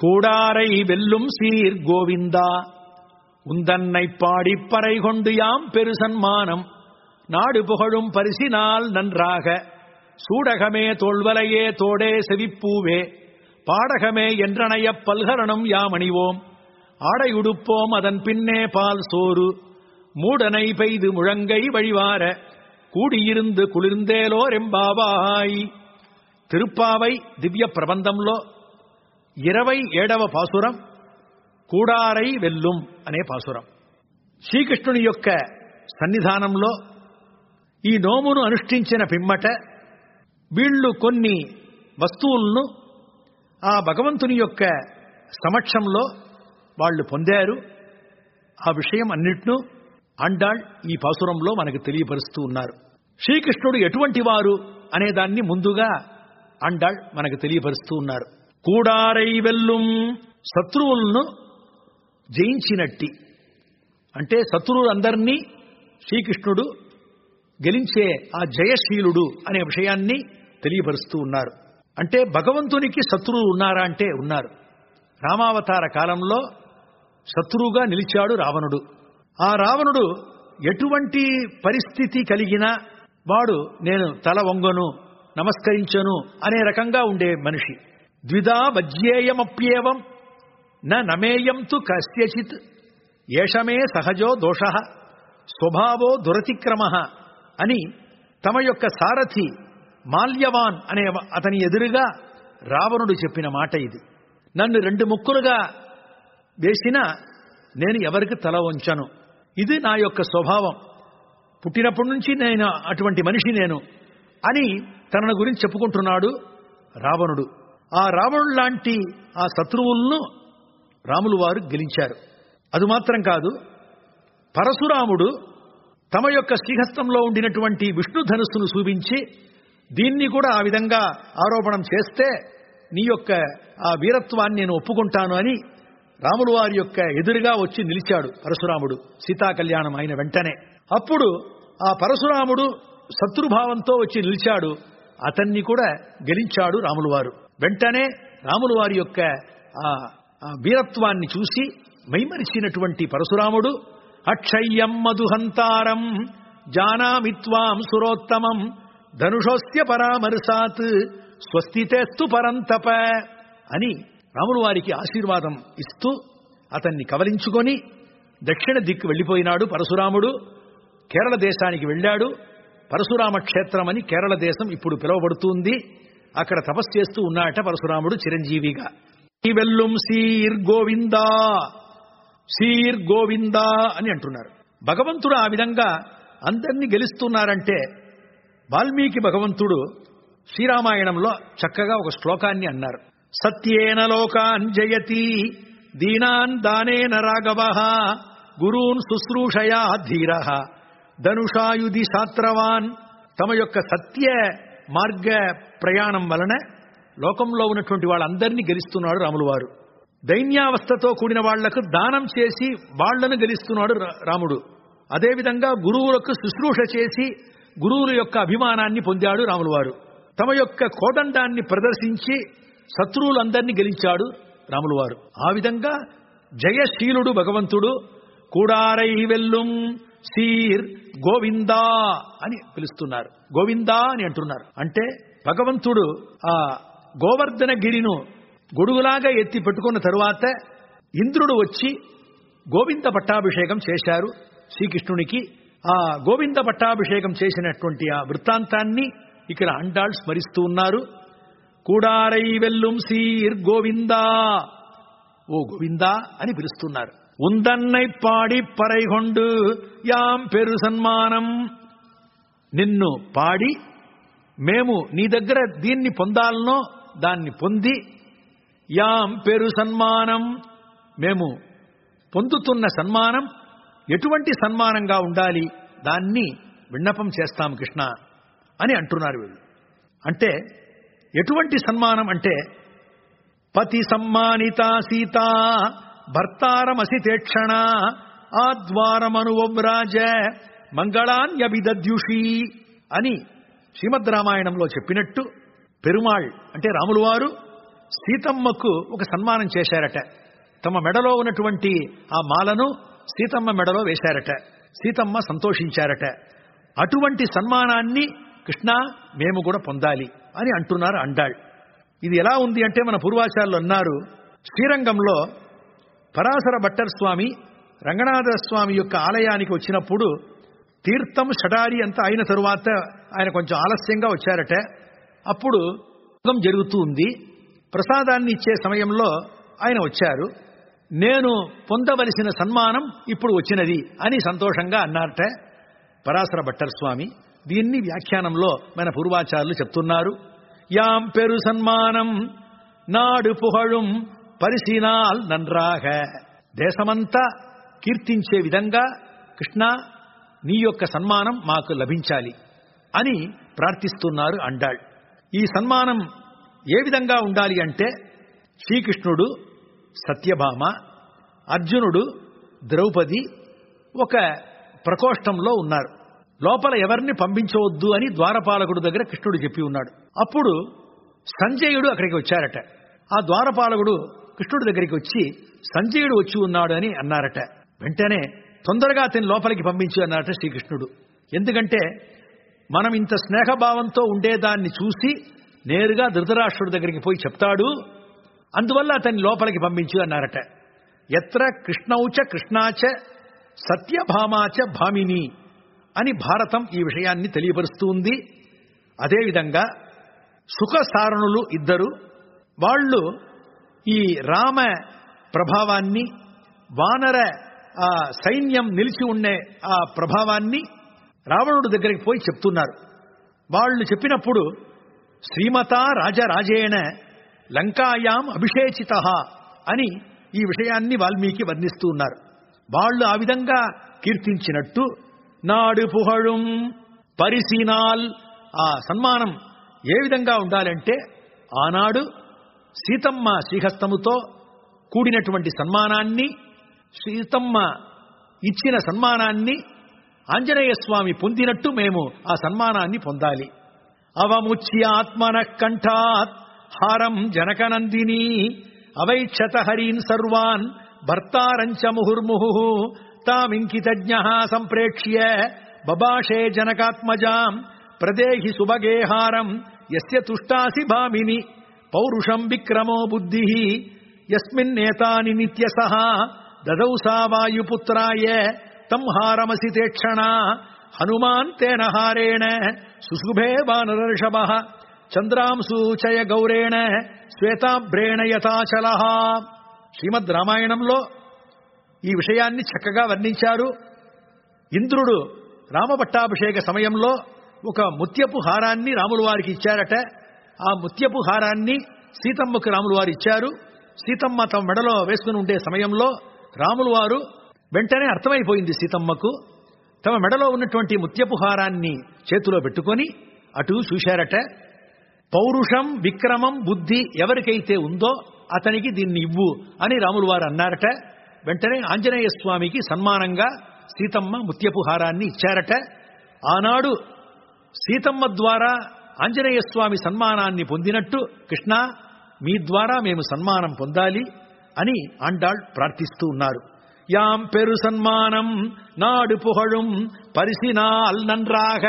கூடாரை வெல்லும் சீர் கோவிந்தா உந்தன்னை பாடிப் பறை கொண்டு யாம் பெரு சன்மானம் நாடு புகழும் பரிசினால் நன்றாக சூடகமே தோல்வலையே தோடே செவிப்பூவே பாடகமே என்றனைய பல்கரணம் யாமணிவோம் ஆடை உடுப்போம் அதன் பின்னே பால் சோறு மூடனை பெய்து முழங்கை வழிவார కూడియిருந்து కులిర్ందేలో రెంబావాయి తిరుప్పావై దివ్య ప్రబంధంలో ఇరవై ఏడవ పాసురం కూడారై వెల్లుం అనే పాసురం శ్రీకృష్ణుని యొక్క సన్నిధానంలో ఈ నోమును అనుష్ఠించిన పిమ్మట వీళ్ళు కొన్ని వస్తువులను ఆ భగవంతుని యొక్క సమక్షంలో వాళ్ళు పొందారు ఆ విషయం అన్నిట్ను అండాళ్ ఈ పాసురంలో మనకు తెలియపరుస్తూ ఉన్నారు శ్రీకృష్ణుడు ఎటువంటి వారు అనే దాన్ని ముందుగా అండాళ్ మనకు తెలియపరుస్తూ ఉన్నారు కూడారై వెల్లుం శత్రువులను జయించినట్టి అంటే శత్రువులందరినీ శ్రీకృష్ణుడు గెలించే ఆ జయశీలుడు అనే విషయాన్ని తెలియపరుస్తూ ఉన్నారు అంటే భగవంతునికి శత్రువులు ఉన్నారా అంటే ఉన్నారు రామావతార కాలంలో శత్రువుగా నిలిచాడు రావణుడు ఆ రావణుడు ఎటువంటి పరిస్థితి కలిగినా వాడు నేను తల వంగను నమస్కరించను అనే రకంగా ఉండే మనిషి ద్విధా వజ్యేయమప్యేవం న నమేయం తు కస్యచిత్ ఏషమే సహజో దోష స్వభావో దురతిక్రమ అని తమ యొక్క సారథి మాల్యవాన్ అనే అతని ఎదురుగా రావణుడు చెప్పిన మాట ఇది నన్ను రెండు ముక్కులుగా వేసినా నేను ఎవరికి తల వంచను ఇది నా యొక్క స్వభావం పుట్టినప్పటి నుంచి నేను అటువంటి మనిషి నేను అని తనను గురించి చెప్పుకుంటున్నాడు రావణుడు ఆ రావణుడు లాంటి ఆ శత్రువులను రాములు వారు గెలించారు అది మాత్రం కాదు పరశురాముడు తమ యొక్క శ్రీహస్తంలో ఉండినటువంటి విష్ణు ధనుస్సును చూపించి దీన్ని కూడా ఆ విధంగా ఆరోపణం చేస్తే నీ యొక్క ఆ వీరత్వాన్ని నేను ఒప్పుకుంటాను అని రాములు వారి యొక్క ఎదురుగా వచ్చి నిలిచాడు పరశురాముడు సీతా కళ్యాణం అయిన వెంటనే అప్పుడు ఆ పరశురాముడు శత్రుభావంతో వచ్చి నిలిచాడు అతన్ని కూడా గెలించాడు రాములు వారు వెంటనే రాములు వారి యొక్క ఆ ఆ వీరత్వాన్ని చూసి మైమరిచినటువంటి పరశురాముడు అక్షయ్యం మధుహంతారం జానామిత్వాం సురోత్తమం ధనుషోస్య పరామర్శాత్ స్వస్తితేస్తు పరంతప అని రాములు వారికి ఆశీర్వాదం ఇస్తూ అతన్ని కవలించుకొని దక్షిణ దిక్కు వెళ్ళిపోయినాడు పరశురాముడు కేరళ దేశానికి వెళ్ళాడు పరశురామ క్షేత్రం అని కేరళ దేశం ఇప్పుడు పిలువబడుతుంది అక్కడ తపస్సు చేస్తూ ఉన్నాట పరశురాముడు చిరంజీవిగా ఈ వెల్లుం సీర్ గోవిందా సీర్ గోవిందా అని అంటున్నారు భగవంతుడు ఆ విధంగా అందరినీ గెలుస్తున్నారంటే వాల్మీకి భగవంతుడు శ్రీరామాయణంలో చక్కగా ఒక శ్లోకాన్ని అన్నారు సత్యేన లోకాన్ జయతి దీనాన్ దానేన రాఘవ గురూన్ శుశ్రూషయా ధీర ధనుషాయుధి శాత్రవాన్ తమ యొక్క సత్య మార్గ ప్రయాణం వలన లోకంలో ఉన్నటువంటి వాళ్ళందరినీ గెలుస్తున్నాడు రాములు వారు దైన్యావస్థతో కూడిన వాళ్లకు దానం చేసి వాళ్లను గెలుస్తున్నాడు రా- రాముడు అదేవిధంగా గురువులకు శుశ్రూష చేసి గురువుల యొక్క అభిమానాన్ని పొందాడు రాములు వారు తమ యొక్క కోదండాన్ని ప్రదర్శించి శత్రువులందరినీ గెలిచాడు రాములు వారు ఆ విధంగా జయశీలుడు భగవంతుడు కూడారై వెల్లుం సీర్ గోవిందా అని పిలుస్తున్నారు గోవిందా అని అంటున్నారు అంటే భగవంతుడు ఆ గోవర్ధన గిరిను గొడుగులాగా ఎత్తి పెట్టుకున్న తరువాత ఇంద్రుడు వచ్చి గోవింద పట్టాభిషేకం చేశారు శ్రీకృష్ణునికి ఆ గోవింద పట్టాభిషేకం చేసినటువంటి ఆ వృత్తాంతాన్ని ఇక్కడ అండాళ్ స్మరిస్తూ ఉన్నారు కూడారై వెల్లుం సీర్ గోవిందా ఓ గోవిందా అని పిలుస్తున్నారు ఉందన్నై పాడి పరైగొండు యాం పెరు సన్మానం నిన్ను పాడి మేము నీ దగ్గర దీన్ని పొందాలనో దాన్ని పొంది యాం పెరు సన్మానం మేము పొందుతున్న సన్మానం ఎటువంటి సన్మానంగా ఉండాలి దాన్ని విన్నపం చేస్తాం కృష్ణ అని అంటున్నారు వీళ్ళు అంటే ఎటువంటి సన్మానం అంటే పతి సమ్మానిత సీత భర్తారమసితేక్షణ ఆద్వారమనువ్రాజ మంగళాన్యభిదద్యుషి అని శ్రీమద్ రామాయణంలో చెప్పినట్టు పెరుమాళ్ అంటే రాములు వారు సీతమ్మకు ఒక సన్మానం చేశారట తమ మెడలో ఉన్నటువంటి ఆ మాలను సీతమ్మ మెడలో వేశారట సీతమ్మ సంతోషించారట అటువంటి సన్మానాన్ని కృష్ణ మేము కూడా పొందాలి అని అంటున్నారు అండాళ్ ఇది ఎలా ఉంది అంటే మన పూర్వాచార్యులు అన్నారు శ్రీరంగంలో పరాశర భట్టర్ స్వామి రంగనాథ స్వామి యొక్క ఆలయానికి వచ్చినప్పుడు తీర్థం షడారి అంతా అయిన తరువాత ఆయన కొంచెం ఆలస్యంగా వచ్చారట అప్పుడు యుగం జరుగుతూ ఉంది ప్రసాదాన్ని ఇచ్చే సమయంలో ఆయన వచ్చారు నేను పొందవలసిన సన్మానం ఇప్పుడు వచ్చినది అని సంతోషంగా అన్నారట పరాశర భట్టర్ స్వామి దీన్ని వ్యాఖ్యానంలో మన పూర్వాచారులు చెప్తున్నారు యాం పెరు సన్మానం నాడు పుహళుం పరిశీనాల్ నన్రాగ దేశమంతా కీర్తించే విధంగా కృష్ణ నీ యొక్క సన్మానం మాకు లభించాలి అని ప్రార్థిస్తున్నారు అండాళ్ ఈ సన్మానం ఏ విధంగా ఉండాలి అంటే శ్రీకృష్ణుడు సత్యభామ అర్జునుడు ద్రౌపది ఒక ప్రకోష్టంలో ఉన్నారు లోపల ఎవరిని పంపించవద్దు అని ద్వారపాలకుడు దగ్గర కృష్ణుడు చెప్పి ఉన్నాడు అప్పుడు సంజయుడు అక్కడికి వచ్చారట ఆ ద్వారపాలకుడు కృష్ణుడి దగ్గరికి వచ్చి సంజయుడు వచ్చి ఉన్నాడు అని అన్నారట వెంటనే తొందరగా అతని లోపలికి పంపించు అన్నారట శ్రీకృష్ణుడు ఎందుకంటే మనం ఇంత స్నేహభావంతో ఉండేదాన్ని చూసి నేరుగా ధృతరాష్ట్రుడి దగ్గరికి పోయి చెప్తాడు అందువల్ల అతన్ని లోపలికి పంపించు అన్నారట ఎత్ర కృష్ణౌచ కృష్ణాచ సత్యభామాచ భామిని అని భారతం ఈ విషయాన్ని తెలియపరుస్తూ ఉంది అదేవిధంగా సుఖసారణులు ఇద్దరు వాళ్ళు ఈ రామ ప్రభావాన్ని వానర ఆ సైన్యం నిలిచి ఉండే ఆ ప్రభావాన్ని రావణుడి దగ్గరికి పోయి చెప్తున్నారు వాళ్ళు చెప్పినప్పుడు శ్రీమత రాజరాజేణ లంకాయాం అభిషేచిత అని ఈ విషయాన్ని వాల్మీకి వర్ణిస్తూ ఉన్నారు వాళ్ళు ఆ విధంగా కీర్తించినట్టు నాడు పుహళుం పరిశీనాల్ ఆ సన్మానం ఏ విధంగా ఉండాలంటే ఆనాడు సీతమ్మ శ్రీహస్తముతో కూడినటువంటి సన్మానాన్ని సీతమ్మ ఇచ్చిన సన్మానాన్ని ఆంజనేయ స్వామి పొందినట్టు మేము ఆ సన్మానాన్ని పొందాలి అవముచ్య ఆత్మన కంఠాత్ హారం జనకనందిని అవైక్షత హరీన్ సర్వాన్ భర్తారంచ ముహుర్ముహు తామింకితజ్ఞ సంప్రేక్ష్య బబాషే జనకాత్మజాం ప్రదేహి సుభగే హారం యస్య తుష్టాసి భామిని పౌరుషం విక్రమో బుద్ధి యస్మిన్నేతాని నిత్యసః దదౌ సా వాయుపుత్రాయ తం హారమసి తేక్షణ హనుమాన్ తేన హారేణ సుశుభే వానరర్షభ చంద్రాంశూచయ గౌరేణ శ్వేతాభ్రేణ యథాచల శ్రీమద్ రామాయణంలో ఈ విషయాన్ని చక్కగా వర్ణించారు ఇంద్రుడు రామపట్టాభిషేక సమయంలో ఒక ముత్యపు హారాన్ని రాముల వారికి ఇచ్చారట ఆ ముత్యపు హారాన్ని సీతమ్మకు రాములు వారు ఇచ్చారు సీతమ్మ తమ మెడలో వేసుకుని ఉండే సమయంలో రాములు వారు వెంటనే అర్థమైపోయింది సీతమ్మకు తమ మెడలో ఉన్నటువంటి ముత్యపు హారాన్ని చేతిలో పెట్టుకొని అటు చూశారట పౌరుషం విక్రమం బుద్ధి ఎవరికైతే ఉందో అతనికి దీన్ని ఇవ్వు అని రాములు వారు అన్నారట వెంటనే ఆంజనేయ స్వామికి సన్మానంగా సీతమ్మ ముత్యపు హారాన్ని ఇచ్చారట ఆనాడు సీతమ్మ ద్వారా ఆంజనేయ స్వామి సన్మానాన్ని పొందినట్టు కృష్ణ మీ ద్వారా మేము సన్మానం పొందాలి అని ఆండాళ్ ప్రార్థిస్తూ ఉన్నారు యాం పెరు సన్మానం నాడు పుహళుం పరిసినాల్ నన్రాగ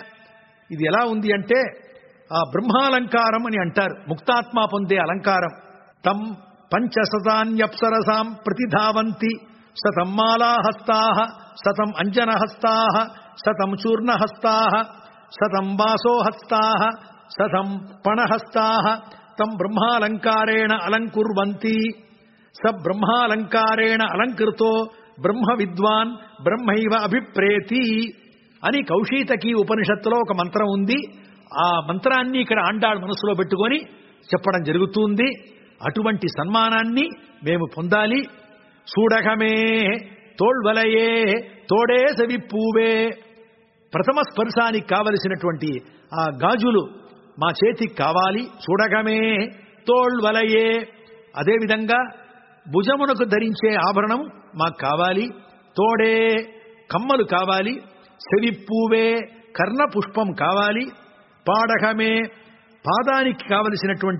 ఇది ఎలా ఉంది అంటే ఆ బ్రహ్మాలంకారం అని అంటారు ముక్తాత్మ పొందే అలంకారం తం పంచశతాన్యప్సరసాం ప్రతిధావంతి శతం మాలాహస్తా శతం అంజనహస్తా శతం చూర్ణహస్తా శతం వాసోహస్తా శతం పణహస్తా తం బ్రహ్మాలంకారేణ అలంకుర్వంతి స బ్రహ్మాలంకారేణ అలంకృతో బ్రహ్మ విద్వాన్ బ్రహ్మైవ అభిప్రేతి అని కౌశీతకి ఉపనిషత్తులో ఒక మంత్రం ఉంది ఆ మంత్రాన్ని ఇక్కడ ఆండాళ్ మనసులో పెట్టుకొని చెప్పడం జరుగుతుంది అటువంటి సన్మానాన్ని మేము పొందాలి చూడకమే తోళ్వలయే తోడే సవిప్పూవే ప్రథమ స్పర్శానికి కావలసినటువంటి ఆ గాజులు మా చేతికి కావాలి చూడగమే తోళ్వలయే అదేవిధంగా భుజమునకు ధరించే ఆభరణం మాకు కావాలి తోడే కమ్మలు కావాలి సెవిప్పూవే కర్ణ పుష్పం కావాలి పాడకమే పాదానికి కావలసినటువంటి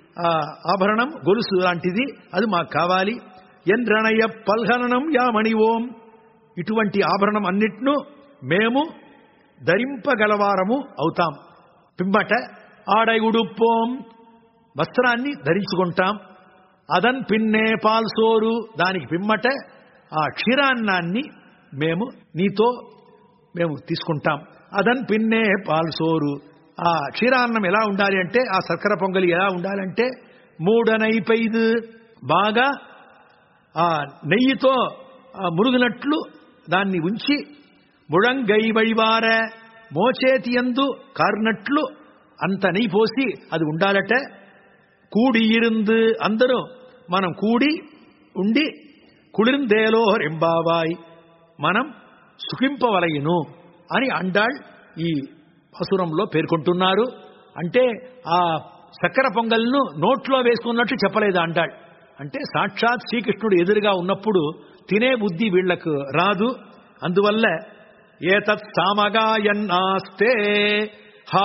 ఆ ఆభరణం గొలుసు లాంటిది అది మాకు కావాలి ఎంద్రణయ పల్హననం యామణి ఓం ఇటువంటి ఆభరణం అన్నిట్ను మేము ధరింపగలవారము అవుతాం పిమ్మట ఆడై ఉడుపోం వస్త్రాన్ని ధరించుకుంటాం అదన్ పిన్నే పాల్సోరు దానికి పిమ్మట ఆ క్షీరాన్నాన్ని మేము నీతో మేము తీసుకుంటాం అదన్ పిన్నే పాల్సోరు ఆ క్షీరాన్నం ఎలా ఉండాలి అంటే ఆ సర్కర పొంగలి ఎలా ఉండాలంటే మూడనైపైదు బాగా ఆ నెయ్యితో ఆ మురుగునట్లు దాన్ని ఉంచి ముళంగై వழிవార మోచేతి ఎందు కారినట్లు అంత నెయ్యి పోసి అది ఉండాలట కూడి ఇருந்து అందరూ మనం కూడి ఉండి కుళిందేలో రెంబావాయ్ మనం సుఖింపవలయను అని అండాళ్ ఈ పసురంలో పేర్కొంటున్నారు అంటే ఆ చక్కెర పొంగల్ను నోట్లో వేసుకున్నట్టు చెప్పలేదు అంటాడు అంటే సాక్షాత్ శ్రీకృష్ణుడు ఎదురుగా ఉన్నప్పుడు తినే బుద్ధి వీళ్లకు రాదు అందువల్ల ఏతత్ సామగాయన్నాస్తే హా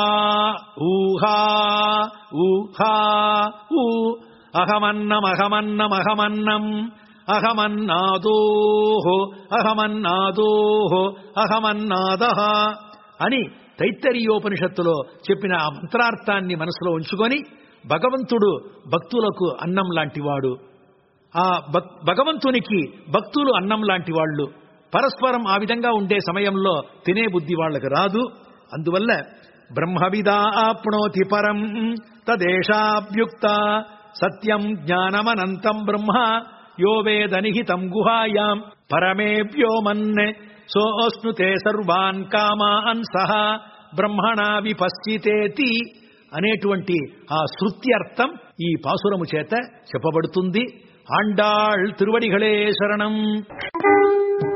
ఊహా ఊహా ఊ అహమన్నం అహమన్నం అహమన్నం అహమన్నాదోహో అహమన్నాదోహో అహమన్నాద అని తైత్తరీయోపనిషత్తులో చెప్పిన ఆ మంత్రార్థాన్ని మనసులో ఉంచుకొని భగవంతుడు భక్తులకు అన్నం లాంటివాడు ఆ భక్- భగవంతునికి భక్తులు అన్నం లాంటి వాళ్ళు పరస్పరం ఆ విధంగా ఉండే సమయంలో తినే బుద్ధి వాళ్ళకి రాదు అందువల్ల బ్రహ్మవిదా ఆప్నోతి పరం తదేషాభ్యుక్త సత్యం జ్ఞానమనంతం బ్రహ్మ యో వేద నిహితం గుహాయాం పరమే వ్యోమన్ సోస్నుతే సర్వాన్ కామాన్ సహ బ్రహ్మణా విపశ్చితేతి అనేటువంటి ఆ శృతి అర్థం ఈ పాసురము చేత చెప్పబడుతుంది ఆండాళ్ తిరువడిகளே శరణం